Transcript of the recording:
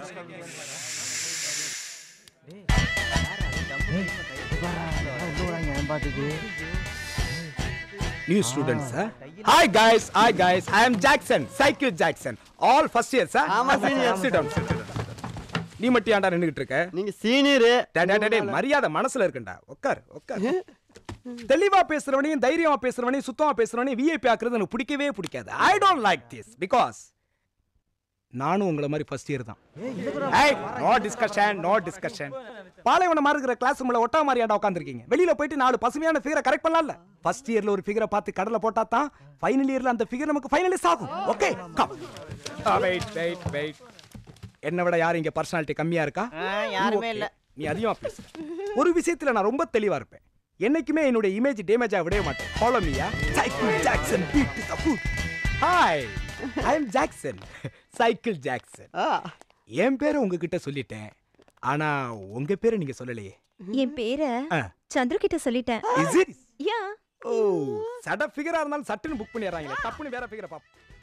New students, sir. Hi guys, hi guys. I am Jackson, Cycle Jackson. All first year, sir. ஆமா, senior. Sit down, sit down. நீ மட்டும் ஏன்டா நின்னுகிட்டு இருக்க நீங்க சீனியரு டே, டே, டே, டே, மரியாதை மனசுல இருக்குண்டா உட்கார் உட்கார் தெளிவா பேசுறவனையும் தைரியமா பேசுறவனையும் சுத்தமா பேசுறவனையும் விஐபி ஆக்குறது எனக்கு பிடிக்கவே பிடிக்காது I don't like this because நானும் உங்களை மாதிரி ஃபர்ஸ்ட் இயர் தான் ஏய் நோ டிஸ்கஷன் நோ டிஸ்கஷன் பாலைவனம் மாதிரி இருக்கிற கிளாஸ் ரூம்ல ஒட்டா மாதிரியாடா உட்காந்துருக்கீங்க வெளியில போயிட்டு நாலு பசுமையான ஃபிகரை கரெக்ட் பண்ணலாம்ல ஃபர்ஸ்ட் இயர்ல ஒரு ஃபிகரை பார்த்து கடலை போட்டா தான் ஃபைனல் இயர்ல அந்த ஃபிகர் நமக்கு ஃபைனலிஸ்ட் ஆகும் okay come wait wait wait என்னை விட யார் இங்க பர்சனாலிட்டி கம்மியா இருக்கா யாருமே Okay. இல்ல நீ அதிகமா பேசு ஒரு விஷயத்துல நான் ரொம்ப தெளிவா இருப்பேன் என்னைக்குமே என்னுடைய இமேஜ் டேமேஜ் ஆக விடவே மாட்டேன் ஃபாலோ மீயா cycle Jackson beat the food hi I am Jackson cycle Jackson ஆ, என் பேரை உங்ககிட்ட சொல்லிட்டேன் ஆனா உங்க பேரை நீங்க சொல்லலையே என் பேர ஆ. சந்துரு கிட்ட சொல்லிட்டேன் இஸ் இட் யா ஓ சட ஃபிகரா இருந்தாலும் சட்டுன்னு புக் பண்ணிடுறாங்களே தப்புன்னு வேற ஃபிகரை பாப்போம்